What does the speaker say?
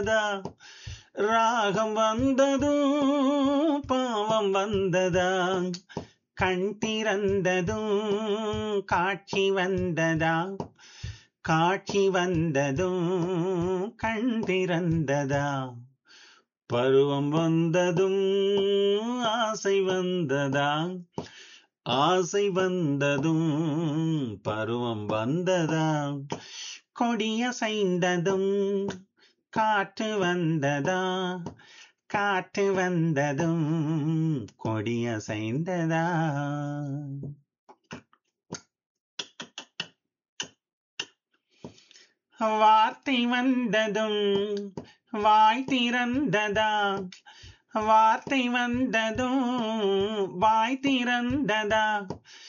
வந்ததா ராகம் வந்ததும் பாவம் வந்ததா கண் திறந்ததும் காட்சி வந்ததா காட்சி வந்ததும் கண் திறந்ததா பருவம் வந்ததும் ஆசை வந்ததா ஆசை வந்ததும் பருவம் வந்ததா கொடியசைந்ததும் காற்று வந்ததா காற்று வந்ததும் கொடியசைந்ததா வார்த்தை வந்ததும் வாய் திறந்ததா வார்த்தை வந்ததும் வாய் திறந்ததா